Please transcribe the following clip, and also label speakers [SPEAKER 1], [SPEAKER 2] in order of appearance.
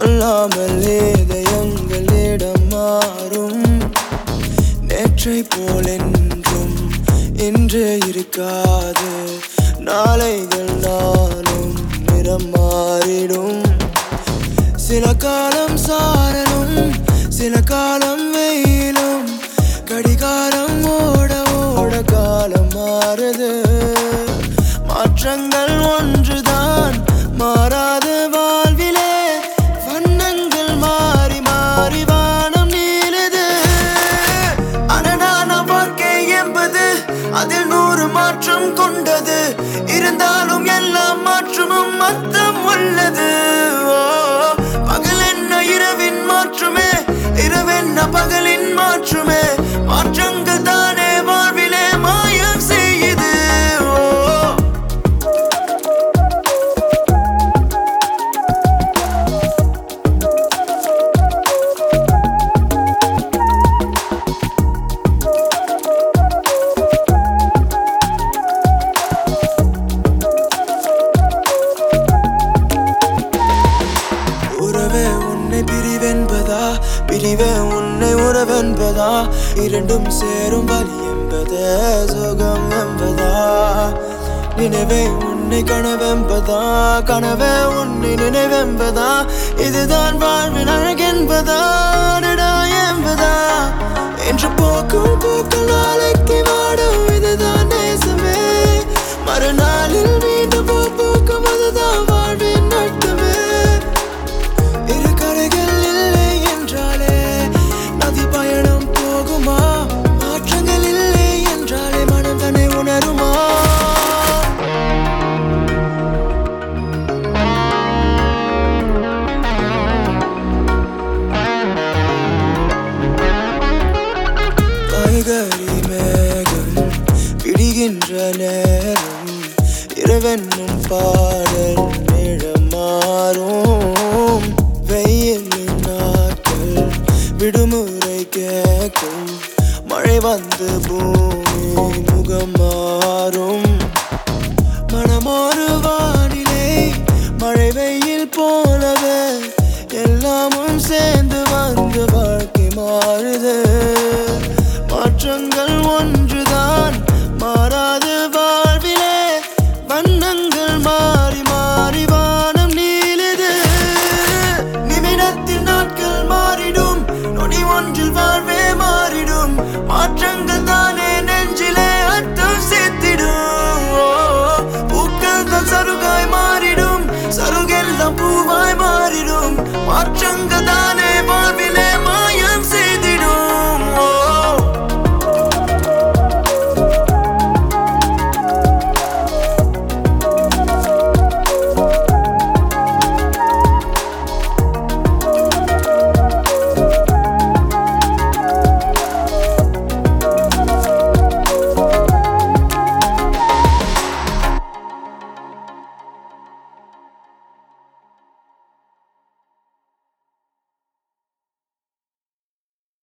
[SPEAKER 1] சொல்லாமல் இதயங்கள் இடம் மாறும் நேற்றை போல் என்றும் இன்று இருக்காது நாளைகள் நாளும் நிறம் மாறிடும் சில காலம் சாரலும் சில காலம் வெயிலும் கடிகாரம் ஓட ஓட காலம் மாறுது மாற்றங்கள் ஒன்றுதான் மாறாத வாழ்விலே வண்ணங்கள் மாறி மாறி வானம் நீளுது அடடான வாழ்க்கை என்பது அதில் நூறு மாற்றம் கொண்டது இருந்தாலும் எல்லா மாற்றமும் அர்த்தம் உள்ளது ஓ, பகல் என்ன இரவின் மாற்றுமே இரவென்ன பகலின் மாற்றுமே மாற்றங்கள் தானே வாழ்விலே மாயம் செய்யுது ஓ உறவே உன்னை பிரிவென்பதா பிரிவே உன்னை உறவென்பதா இரண்டும் சேரும் வழி என்பது சுகம் என்பதா நினைவே உன்னை கனவென்பதா கனவே உன்னை நினைவென்பதா இதுதான் வாழ்வின் அழகென்பதா அடடா என்பதா என்று போக்கும் போக்கும் நாளைக்கு வாடும் இதுதான் நேசமே மறுநாளில் மீண்டும் பூ பூக்கும் அதுதான் வாழ்வின் அர்த்தமே இரு கரைகள் இல்லை என்றாலே நதி பயணம் போகுமா மாற்றங்கள் இல்லை என்றாலே மனம் தன்னை உணருமா காய்கறி மேகம் பிடிகின்ற நேரம் இரவென்னும் பாடல் நிழம் மாறும் வெயிலின் நாட்கள் விடுமுறை கேட்கும் மழை வந்து பூமி முகம் மாறும் மனமொரு வானிலை மழை வெயில் போலவே எல்லாமும் சே